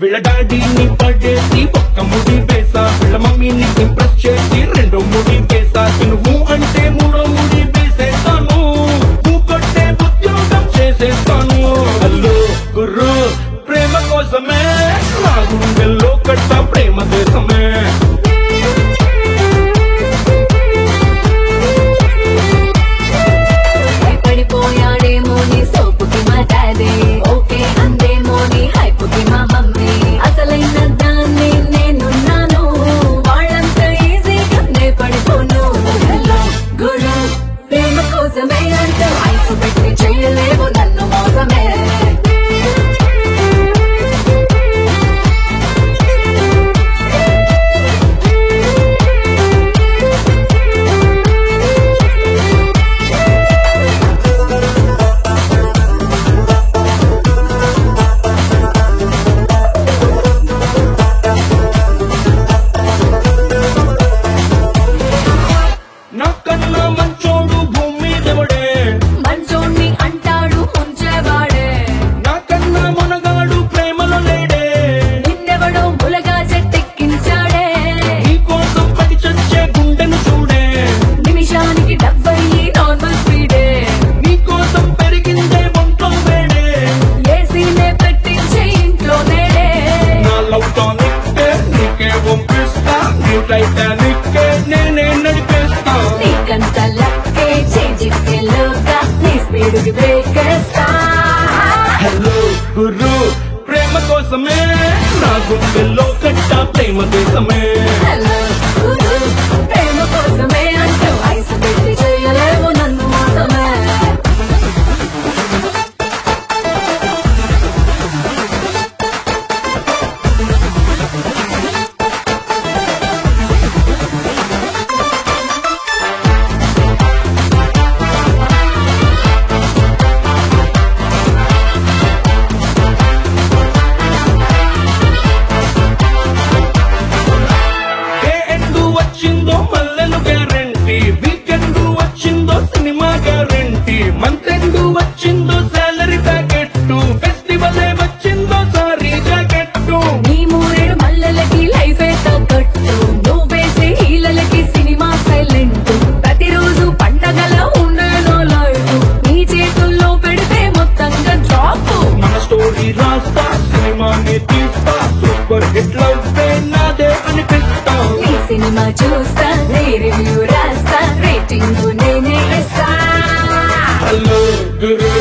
వీళ్ళ డాడీని పడేసి ఒక్క ముడి వేసా వీళ్ళ మమ్మీని ఇంప్రెస్ చేసి రెండో ముడి వేసా నువ్వు అంటే మూడో ముడి వేసేస్తాను నువ్వు కొట్టే ఉద్యోగం చేసేస్తాను హలో గుర్రు ప్రేమ కోసమే నా గుండెల్లో కట్ట ప్రేమ దేశమే భయపడిపోయాడేమో నీ సోపుకి మా డాడీ ఓకే అందేమో నీ హైపుకి మా మమ్మీ అసలైన దాన్ని నేనున్నాను వాళ్ళంత ఈజీగా నే పడిపోను హలో గురు ప్రేమ కోసమే అంటే ఐసు పెట్టి చేయలేవు నన్ను మోసమే నాకన్నా మంచోడు భూమి దేవుడే మంచోణ్ణి అంటాడు ముంచేవాడే నాకన్నా మునగాడు ప్రేమలో లేడే నిన్నెవడో ములగా చెట్టెక్కించాడే నీకోసం పడి చచ్చే గుండెను చూడే నిమిషానికి డెబ్బై నార్మల్ స్పీడే నీకోసం పెరిగిందే ఒంట్లో వేడే ఏసీనే పెట్టించే ఇంట్లో నేడే నా లవ్ టానిక్ నీకే పంపిస్తా నీ టైటానిక్ నేనే నడిపేస్తా నీకంత లక్కే చేజిక్కేలోగా నీ స్పీడ్కి బ్రేక్ వేస్తా హలో గురు ప్రేమ కోసమే నా గుండెల్లో కట్ట ప్రేమ దేశమే హలో గురు ప్రేమ కోసమే అంటూ ఐసు పెట్టి చేయలేవు నన్ను మోసమే ఏ ఎండు వచ్చిందో మల్లెలు గ్యారంటీ వీకెండ్ వచ్చిందో సినిమా గ్యారంటీ మంత్ ఎండు వచ్చిందో సాలరీ ప్యాకెట్ ఫెస్టివల్ వచ్చిందో సారీ జాకెట్ నీ మూరేడు మల్లెలకి లైఫే తగ్గట్టు నువ్వేసే హీలలకి సినిమా సైలెంట్ ప్రతిరోజు పండగల ఉండేలో లైఫ్ నీ చేతుల్లో పెడితే మొత్తంగా డ్రాప్ మన స్టోరీ రాస్తా సినిమాని తీస్తా సూపర్ హిట్ లవ్ నాదే అనిపిస్తా నీ సినిమా చూస్తా నీ రివ్యూ రాస్తా రేటింగ్ నేనే ఇస్తా హలో గురు